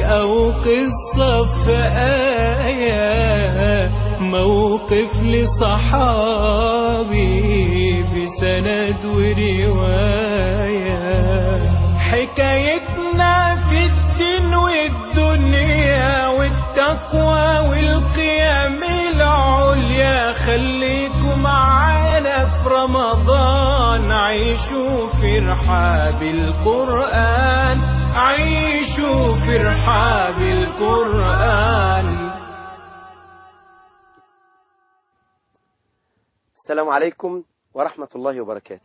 أو قصة في آية موقف لصحابي بسند ورواية حكايتنا في الدين والدنيا والتقوى والقيام العليا خليكم معانا في رمضان عيشوا في رحاب القرآن عيشوا في رحاب القرآن السلام عليكم ورحمة الله وبركاته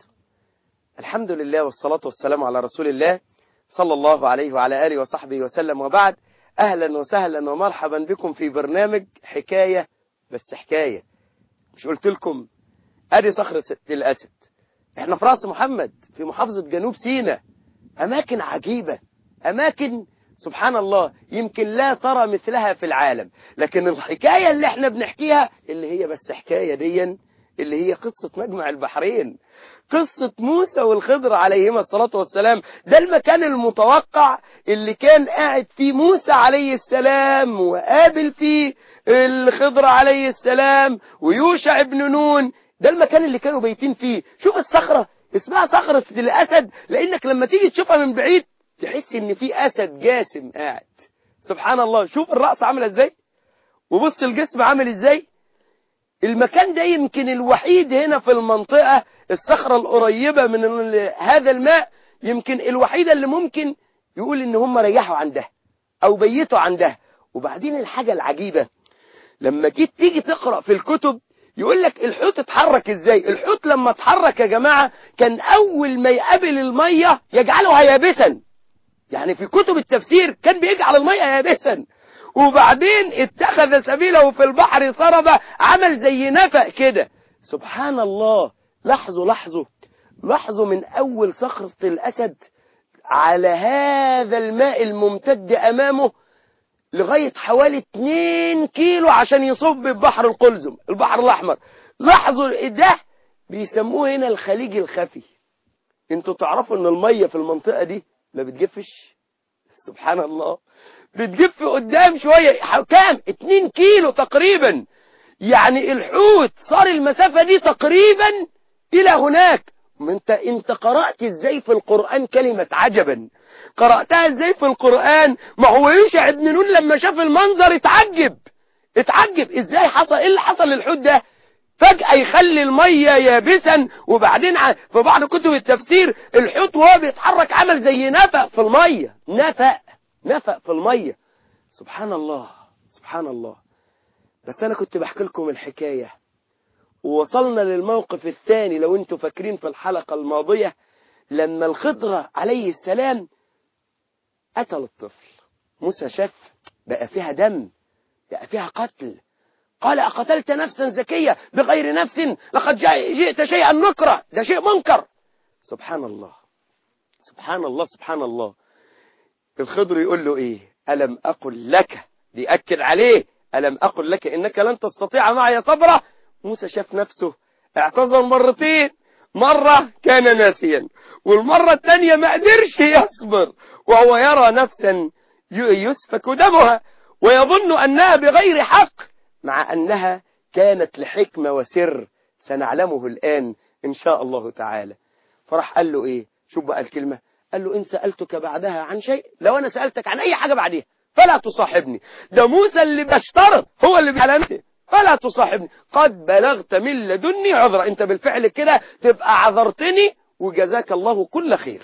الحمد لله والصلاة والسلام على رسول الله صلى الله عليه وعلى آله وصحبه وسلم وبعد أهلا وسهلا ومرحبا بكم في برنامج حكاية بس حكاية مش قلت لكم أدي صخرة الأسد احنا في رأس محمد في محافظة جنوب سيناء أماكن عجيبة أماكن سبحان الله يمكن لا ترى مثلها في العالم لكن الحكاية اللي احنا بنحكيها اللي هي بس حكاية ديا اللي هي قصة مجمع البحرين قصة موسى والخضر عليهما الصلاة والسلام ده المكان المتوقع اللي كان قاعد فيه موسى عليه السلام وقابل فيه الخضر عليه السلام ويوشع بن نون ده المكان اللي كانوا بيتين فيه شوف الصخرة اسمها صخرة الأسد لأنك لما تيجي تشوفها من بعيد تحس ان في أسد جاسم قاعد سبحان الله شوف الرأس عاملة ازاي وبص الجسم عامل ازاي المكان ده يمكن الوحيد هنا في المنطقة الصخرة القريبة من هذا الماء يمكن الوحيدة اللي ممكن يقول ان هم ريحوا عندها او بيتوا عندها وبعدين الحاجة العجيبة لما جيت تيجي تقرأ في الكتب يقول لك الحوت اتحرك ازاي الحوت لما اتحرك يا جماعة كان اول ما يقابل المية يجعلها يابسا يعني في كتب التفسير كان بيجعل المية يابسا وبعدين اتخذ سبيله في البحر سربا عمل زي نفق كده سبحان الله لاحظوا لاحظوا لاحظوا من أول صخرة الأسد على هذا الماء الممتد أمامه لغاية حوالي 2 كيلو عشان يصب ببحر القلزم البحر الأحمر لاحظوا ده بيسموه هنا الخليج الخفي انتوا تعرفوا ان المية في المنطقة دي ما بتجفش سبحان الله بتجف قدام شوية كام 2 كيلو تقريبا يعني الحوت صار المسافة دي تقريبا إلى هناك ما انت انت قرأت ازاي في القرآن كلمة عجبا قرأتها ازاي في القرآن ما هو يوشع ابن نون لما شاف المنظر اتعجب اتعجب ازاي حصل ايه اللي حصل للحوت ده فجأة يخلي المية يابسا وبعدين في بعض كتب التفسير الحوت وهو بيتحرك عمل زي نفق في المية نفق نفق في المية سبحان الله سبحان الله بس أنا كنت بحكي لكم الحكاية ووصلنا للموقف الثاني لو انتوا فاكرين في الحلقة الماضية لما الخضرة عليه السلام قتل الطفل موسى شاف بقى فيها دم بقى فيها قتل قال أقتلت نفسا زكية بغير نفس لقد جئت شيئا نكرا ده شيء منكر سبحان الله سبحان الله سبحان الله الخضر يقول له ايه ألم أقل لك بيأكد عليه ألم أقل لك إنك لن تستطيع معي صبرا موسى شاف نفسه اعتذر مرتين مرة كان ناسيا والمرة الثانية ما قدرش يصبر وهو يرى نفسا يسفك دمها ويظن أنها بغير حق مع أنها كانت لحكمة وسر سنعلمه الآن إن شاء الله تعالى فراح قال له إيه شوف بقى الكلمة قال له إن سألتك بعدها عن شيء لو أنا سألتك عن أي حاجة بعدها فلا تصاحبني ده موسى اللي بيشترط هو اللي بيعلمته فلا تصاحبني قد بلغت من لدني عذرا انت بالفعل كده تبقى عذرتني وجزاك الله كل خير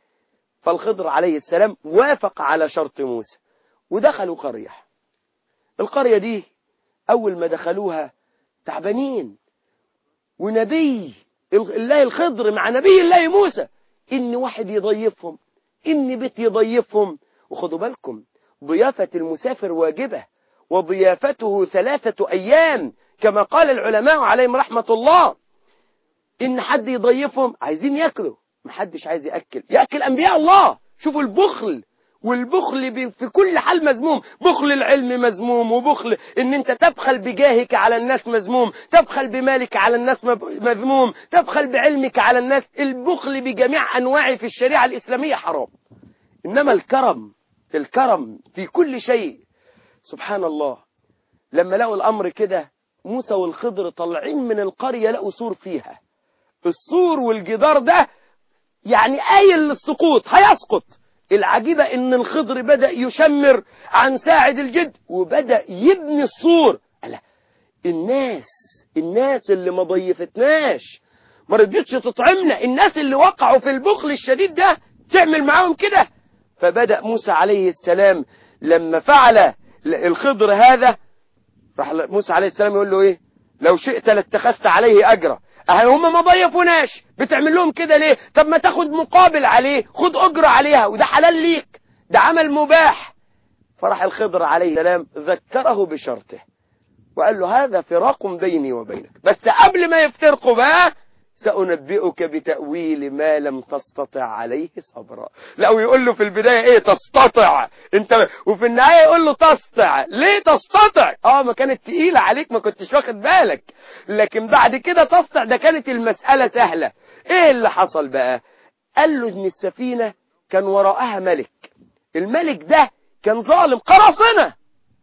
فالخضر عليه السلام وافق على شرط موسى ودخلوا قرية القرية دي أول ما دخلوها تعبانين ونبي الله الخضر مع نبي الله موسى إن واحد يضيفهم إن بيت يضيفهم وخدوا بالكم ضيافة المسافر واجبة وضيافته ثلاثة أيام كما قال العلماء عليهم رحمة الله إن حد يضيفهم عايزين يأكلوا محدش عايز يأكل يأكل أنبياء الله شوفوا البخل والبخل في كل حال مذموم بخل العلم مذموم وبخل ان انت تبخل بجاهك على الناس مذموم تبخل بمالك على الناس مذموم تبخل بعلمك على الناس البخل بجميع انواعه في الشريعة الاسلامية حرام انما الكرم الكرم في كل شيء سبحان الله لما لقوا الأمر كده موسى والخضر طالعين من القرية لقوا سور فيها السور والجدار ده يعني قايل للسقوط هيسقط العجيبة ان الخضر بدأ يشمر عن ساعد الجد وبدأ يبني السور ألا الناس الناس اللي ما ضيفتناش ما رضيتش تطعمنا الناس اللي وقعوا في البخل الشديد ده تعمل معاهم كده فبدأ موسى عليه السلام لما فعل الخضر هذا راح موسى عليه السلام يقول له ايه لو شئت لاتخذت عليه اجرا اهي هم ما ضيفوناش بتعمل لهم كده ليه طب ما تاخد مقابل عليه خد اجرة عليها وده حلال ليك ده عمل مباح فراح الخضر عليه السلام ذكره بشرطه وقال له هذا فراق بيني وبينك بس قبل ما يفترقوا بقى سأنبئك بتأويل ما لم تستطع عليه صبرا لا ويقول له في البداية ايه تستطع انت وفي النهاية يقول له تستطع ليه تستطع اه ما كانت تقيلة عليك ما كنتش واخد بالك لكن بعد كده تستطع ده كانت المسألة سهلة ايه اللي حصل بقى قال له ان السفينة كان وراءها ملك الملك ده كان ظالم قراصنة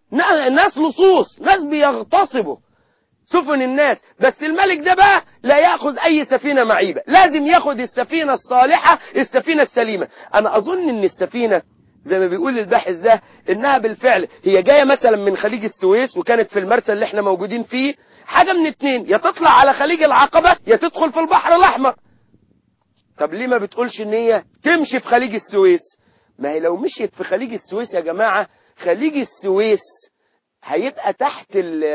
ناس لصوص ناس بيغتصبوا سفن الناس بس الملك ده بقى لا يأخذ أي سفينة معيبة لازم يأخذ السفينة الصالحة السفينة السليمة أنا أظن أن السفينة زي ما بيقول الباحث ده إنها بالفعل هي جاية مثلا من خليج السويس وكانت في المرسى اللي احنا موجودين فيه حاجة من اتنين يا تطلع على خليج العقبة يا تدخل في البحر الأحمر طب ليه ما بتقولش ان هي تمشي في خليج السويس ما هي لو مشيت في خليج السويس يا جماعة خليج السويس هيبقى تحت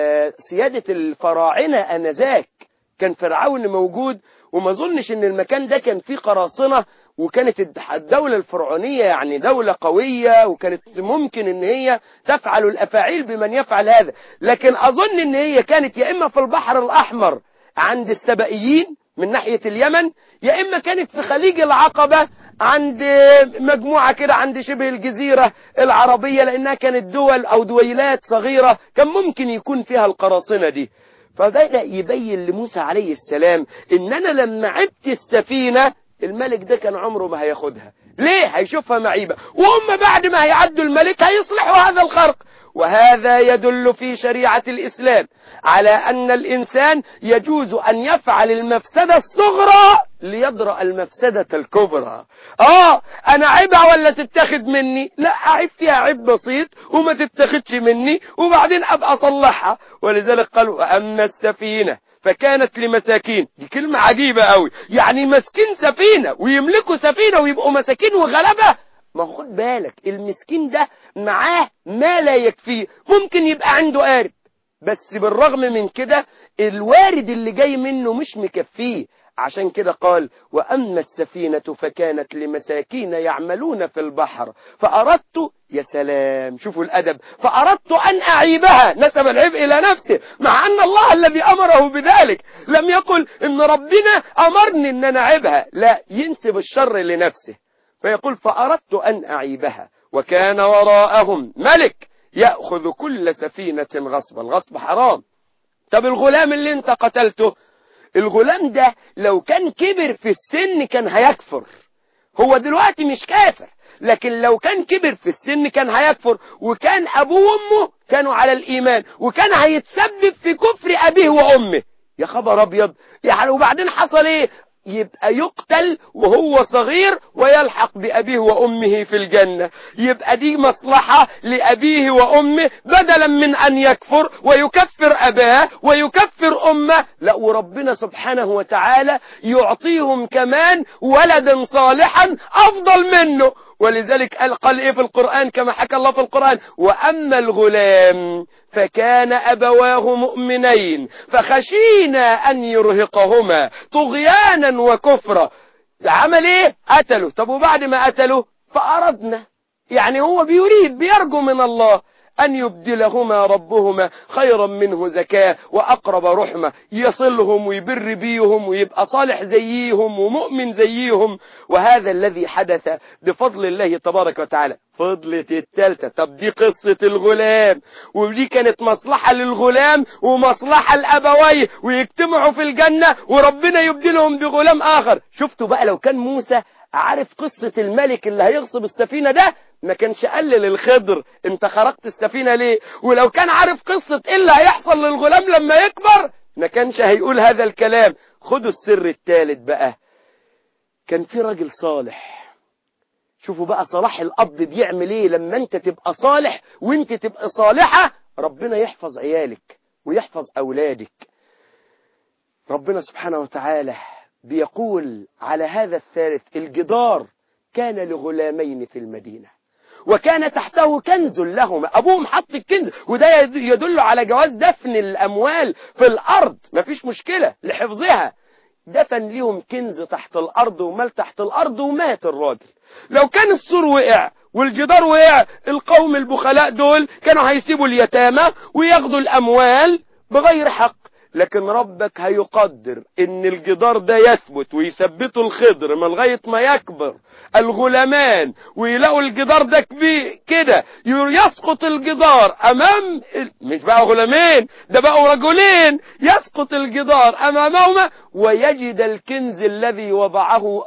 سيادة الفراعنة أنذاك كان فرعون موجود وما اظنش ان المكان ده كان فيه قراصنة وكانت الدولة الفرعونية يعني دولة قوية وكانت ممكن ان هي تفعل الافاعيل بمن يفعل هذا لكن اظن ان هي كانت يا اما في البحر الاحمر عند السبائيين من ناحية اليمن يا اما كانت في خليج العقبة عند مجموعة كده عند شبه الجزيرة العربية لانها كانت دول او دويلات صغيرة كان ممكن يكون فيها القراصنة دي فبدأ يبين لموسى عليه السلام ان انا لما عبت السفينة الملك ده كان عمره ما هياخدها ليه هيشوفها معيبة وهم بعد ما هيعدوا الملك هيصلحوا هذا الخرق وهذا يدل في شريعة الإسلام على أن الإنسان يجوز أن يفعل المفسدة الصغرى ليدرأ المفسدة الكبرى آه أنا عيبها ولا تتخذ مني لا أعيب فيها عيب بسيط وما تتخذش مني وبعدين أبقى أصلحها ولذلك قالوا أما السفينة فكانت لمساكين دي كلمة عجيبة قوي يعني مسكين سفينة ويملكوا سفينة ويبقوا مساكين وغلبة ما خد بالك المسكين ده معاه ما لا يكفيه ممكن يبقى عنده قارب بس بالرغم من كده الوارد اللي جاي منه مش مكفيه عشان كده قال وأما السفينة فكانت لمساكين يعملون في البحر فأردت يا سلام شوفوا الأدب فأردت أن أعيبها نسب العيب إلى نفسه مع أن الله الذي أمره بذلك لم يقل إن ربنا أمرني أن أنا أعيبها لا ينسب الشر لنفسه فيقول فأردت أن أعيبها وكان وراءهم ملك يأخذ كل سفينة غصبا الغصب حرام طب الغلام اللي انت قتلته الغلام ده لو كان كبر في السن كان هيكفر هو دلوقتي مش كافر لكن لو كان كبر في السن كان هيكفر وكان أبوه وأمه كانوا على الإيمان وكان هيتسبب في كفر أبيه وأمه يا خبر أبيض يعني وبعدين حصل إيه يبقى يقتل وهو صغير ويلحق بأبيه وأمه في الجنة يبقى دي مصلحة لأبيه وأمه بدلا من أن يكفر ويكفر أباه ويكفر أمه لا وربنا سبحانه وتعالى يعطيهم كمان ولدا صالحا أفضل منه ولذلك قال, قال إيه في القرآن كما حكى الله في القرآن وأما الغلام فكان أبواه مؤمنين فخشينا أن يرهقهما طغيانا وكفرا عمل إيه قتلوا طب وبعد ما قتلوا فأردنا يعني هو بيريد بيرجو من الله أن يبدلهما ربهما خيرا منه زكاة وأقرب رحمة يصلهم ويبر بيهم ويبقى صالح زيهم ومؤمن زيهم وهذا الذي حدث بفضل الله تبارك وتعالى فضلة التالتة طب دي قصة الغلام ودي كانت مصلحة للغلام ومصلحة الأبوي ويجتمعوا في الجنة وربنا يبدلهم بغلام آخر شفتوا بقى لو كان موسى عارف قصة الملك اللي هيغصب السفينة ده ما كانش قلل الخضر انت خرقت السفينة ليه ولو كان عارف قصة ايه اللي هيحصل للغلام لما يكبر ما كانش هيقول هذا الكلام خدوا السر الثالث بقى كان في راجل صالح شوفوا بقى صلاح الأب بيعمل ايه لما انت تبقى صالح وانت تبقى صالحة ربنا يحفظ عيالك ويحفظ أولادك ربنا سبحانه وتعالى بيقول على هذا الثالث الجدار كان لغلامين في المدينة وكان تحته كنز لهما أبوهم حط الكنز وده يدل على جواز دفن الأموال في الأرض مفيش مشكلة لحفظها دفن ليهم كنز تحت الأرض ومال تحت الأرض ومات الراجل لو كان السور وقع والجدار وقع القوم البخلاء دول كانوا هيسيبوا اليتامى وياخدوا الأموال بغير حق لكن ربك هيقدر ان الجدار ده يثبت ويثبته الخضر من لغايه ما يكبر الغلامان ويلاقوا الجدار ده كبير كده يسقط الجدار امام مش بقى غلامين ده بقوا رجلين يسقط الجدار امامهما ويجد الكنز الذي وضعه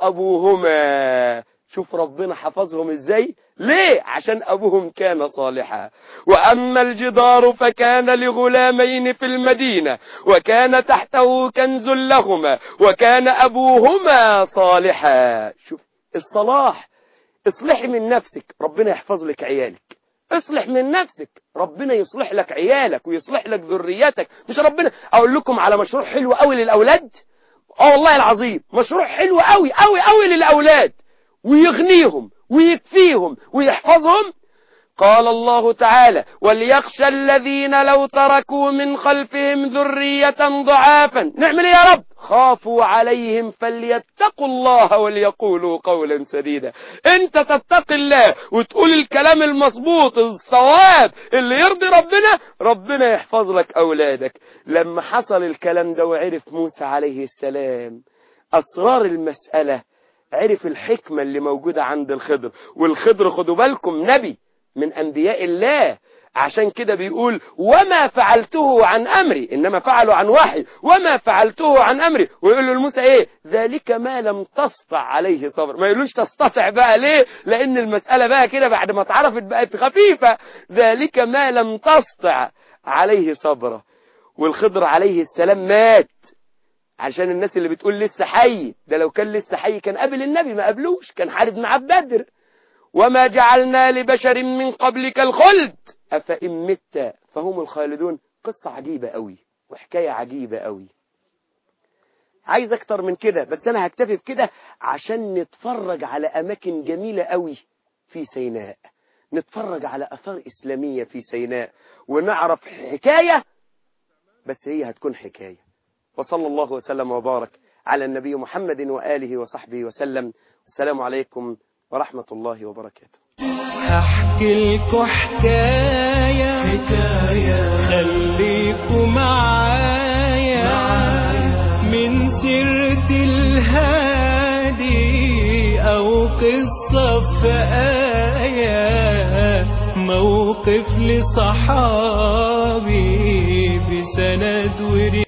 ابوهما شوف ربنا حفظهم ازاي ليه عشان ابوهم كان صالحا واما الجدار فكان لغلامين في المدينة وكان تحته كنز لهما وكان ابوهما صالحا شوف الصلاح اصلحي من نفسك ربنا يحفظ لك عيالك اصلح من نفسك ربنا يصلح لك عيالك ويصلح لك ذريتك مش ربنا اقول لكم على مشروع حلو قوي للاولاد اه والله العظيم مشروع حلو قوي قوي قوي للاولاد ويغنيهم ويكفيهم ويحفظهم قال الله تعالى وليخشى الذين لو تركوا من خلفهم ذرية ضعافا نعمل يا رب خافوا عليهم فليتقوا الله وليقولوا قولا سديدا انت تتقي الله وتقول الكلام المظبوط الصواب اللي يرضي ربنا ربنا يحفظ لك اولادك لما حصل الكلام ده وعرف موسى عليه السلام اسرار المسألة عرف الحكمة اللي موجودة عند الخضر والخضر خدوا بالكم نبي من أنبياء الله عشان كده بيقول وما فعلته عن أمري إنما فعلوا عن وحي وما فعلته عن أمري ويقول له لموسى إيه ذلك ما لم تستطع عليه صبر ما يقولوش تستطع بقى ليه لأن المسألة بقى كده بعد ما اتعرفت بقت خفيفة ذلك ما لم تستطع عليه صبرا والخضر عليه السلام مات عشان الناس اللي بتقول لسه حي ده لو كان لسه حي كان قبل النبي ما قبلوش كان حارب مع بدر وما جعلنا لبشر من قبلك الخلد أفإن مت فهم الخالدون قصة عجيبة قوي وحكاية عجيبة قوي عايز اكتر من كده بس انا هكتفي بكده عشان نتفرج على اماكن جميلة قوي في سيناء نتفرج على اثار اسلامية في سيناء ونعرف حكاية بس هي هتكون حكاية وصلى الله وسلم وبارك على النبي محمد وآله وصحبه وسلم السلام عليكم ورحمة الله وبركاته هحكي لكم حكاية حكاية خليكم معايا من سيرة الهادي أو قصة في آية موقف لصحابي بسند وري